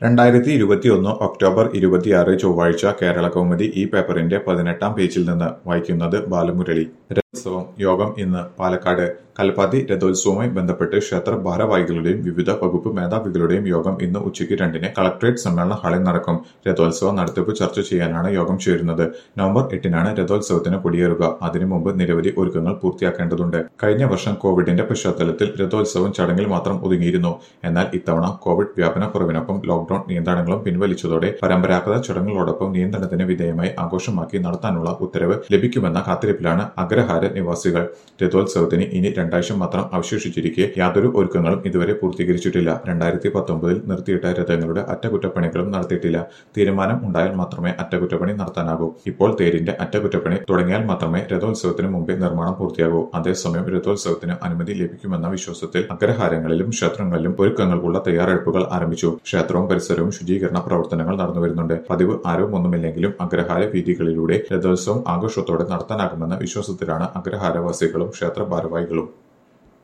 രണ്ടായിരത്തി ഇരുപത്തിയൊന്ന് ഒക്ടോബർ ഇരുപത്തിയാറ് ചൊവ്വാഴ്ച കേരള കൗമുദി ഈ പേപ്പറിന്റെ പതിനെട്ടാം പേജിൽ നിന്ന് വായിക്കുന്നത് ബാലമുരളി രഥോത്സവം യോഗം ഇന്ന് പാലക്കാട് കൽപ്പാത്തി രഥോത്സവവുമായി ബന്ധപ്പെട്ട് ക്ഷേത്ര ഭാരവാഹികളുടെയും വിവിധ വകുപ്പ് മേധാവികളുടെയും യോഗം ഇന്ന് ഉച്ചയ്ക്ക് രണ്ടിന് കളക്ടറേറ്റ് സമ്മേളന ഹാളിൽ നടക്കും രഥോത്സവ നടത്തിപ്പ് ചർച്ച ചെയ്യാനാണ് യോഗം ചേരുന്നത് നവംബർ എട്ടിനാണ് രഥോത്സവത്തിന് കൊടിയേറുക അതിനു മുമ്പ് നിരവധി ഒരുക്കങ്ങൾ പൂർത്തിയാക്കേണ്ടതുണ്ട് കഴിഞ്ഞ വർഷം കോവിഡിന്റെ പശ്ചാത്തലത്തിൽ രഥോത്സവം ചടങ്ങിൽ മാത്രം ഒതുങ്ങിയിരുന്നു എന്നാൽ ഇത്തവണ കോവിഡ് വ്യാപന കുറവിനൊപ്പം ലോക്ഡൌൺ നിയന്ത്രണങ്ങളും പിൻവലിച്ചതോടെ പരമ്പരാഗത ചടങ്ങുകളോടൊപ്പം നിയന്ത്രണത്തിന് വിധേയമായി ആഘോഷമാക്കി നടത്താനുള്ള ഉത്തരവ് ലഭിക്കുമെന്ന കാത്തിരിപ്പിലാണ് അഗ്രഹാര നിവാസികൾ രഥോത്സവത്തിന് ഇനി രണ്ടാഴ്ച മാത്രം അവശേഷിച്ചിരിക്കെ യാതൊരു ഒരുക്കങ്ങളും ഇതുവരെ പൂർത്തീകരിച്ചിട്ടില്ല രണ്ടായിരത്തി പത്തൊമ്പതിൽ നിർത്തിയിട്ട രഥങ്ങളുടെ അറ്റകുറ്റപ്പണികളും നടത്തിയിട്ടില്ല തീരുമാനം ഉണ്ടായാൽ മാത്രമേ അറ്റകുറ്റപ്പണി നടത്താനാകൂ ഇപ്പോൾ തേരിന്റെ അറ്റകുറ്റപ്പണി തുടങ്ങിയാൽ മാത്രമേ രഥോത്സവത്തിന് മുമ്പേ നിർമ്മാണം പൂർത്തിയാകൂ അതേസമയം രഥോത്സവത്തിന് അനുമതി ലഭിക്കുമെന്ന വിശ്വാസത്തിൽ അഗ്രഹാരങ്ങളിലും ക്ഷേത്രങ്ങളിലും ഒരുക്കങ്ങൾക്കുള്ള തയ്യാറെടുപ്പുകൾ ആരംഭിച്ചു ക്ഷേത്രവും പരിസരവും ശുചീകരണ പ്രവർത്തനങ്ങൾ നടന്നുവരുന്നുണ്ട് പതിവ് ആരവമൊന്നുമില്ലെങ്കിലും അഗ്രഹാര വീതികളിലൂടെ രഥോത്സവം ആഘോഷത്തോടെ നടത്താനാകുമെന്ന വിശ്വാസത്തിലാണ് അഗ്രഹാരവാസികളും ക്ഷേത്ര ഭാരവാഹികളും